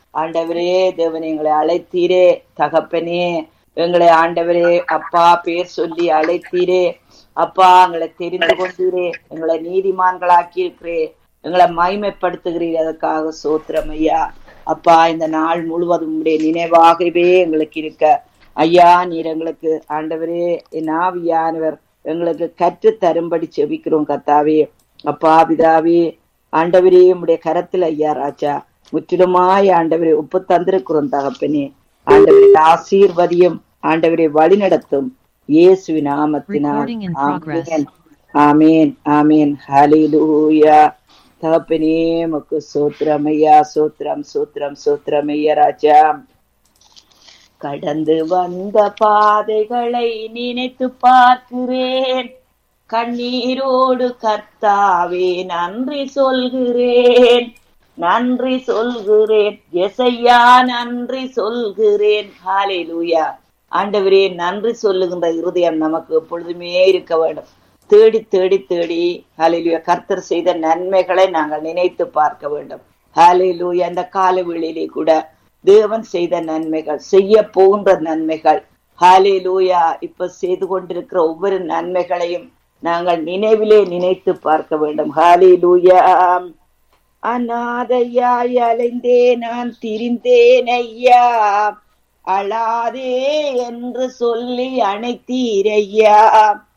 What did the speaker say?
ஆண்டவரே தேவன் எங்களை அழைத்தீரே தகப்பனே எங்களை ஆண்டவரே அப்பா பேர் சொல்லி அழைத்தீரே அப்பா எங்களை தெரிந்து கொண்டீரே எங்களை நீதிமான்களாக்கி இருக்கிறே எங்களை மகிமைப்படுத்துகிறீர் அதற்காக சோத்திரம் ஐயா அப்பா இந்த நாள் முழுவதும் உடைய நினைவாகவே எங்களுக்கு இருக்க ஐயா நீர் எங்களுக்கு ஆண்டவரே என் ஆவியானவர் எங்களுக்கு கற்று தரும்படி செபிக்கிறோம் கத்தாவே அப்பா பிதாவே ஆண்டவரே உடைய கரத்தில் ஐயா ராஜா முற்றிலுமாய் ஆண்டவரை ஒப்பு தந்திருக்கிறோம் தகப்பனே ஆண்டவரை ஆசீர்வதியும் ஆண்டவரை வழிநடத்தும் இயேசுவின் நாமத்தினால் Recording in progress. ஆமென் ஆமேன் ஆமேன் ஹalleluya தகப்பனே மக்கு சோத்திரம் ஐயா சோத்திரம் சோத்திரம் சோத்திரம் ஐயா ராஜா கடந்து வந்த பாதைகளை நினைத்து பார்க்கிறேன் கண்ணீரோடு கர்த்தாவே நன்றி சொல்கிறேன் நன்றி சொல்கிறேன் எசையா நன்றி சொல்கிறேன் ஹalleluya ஆண்டவரே நன்றி சொல்லுகின்ற இருதயம் நமக்கு எப்பொழுதுமே இருக்க வேண்டும் தேடி தேடி தேடி ஹalleluya கர்த்தர் செய்த நன்மைகளை நாங்கள் நினைத்து பார்க்க வேண்டும் ஹalleluya அந்த கால வேளையிலே கூட தேவன் செய்த நன்மைகள் செய்ய போகின்ற நன்மைகள் ஹalleluya இப்ப செய்து கொண்டிருக்கிற ஒவ்வொரு நன்மைகளையும் நாங்கள் நினைவிலே நினைத்து பார்க்க வேண்டும் ஹalleluya அநாதையாய் அலைந்தே நான் திரிந்தேன் ஐயா அழாதே என்று சொல்லி அணைத்தீரையா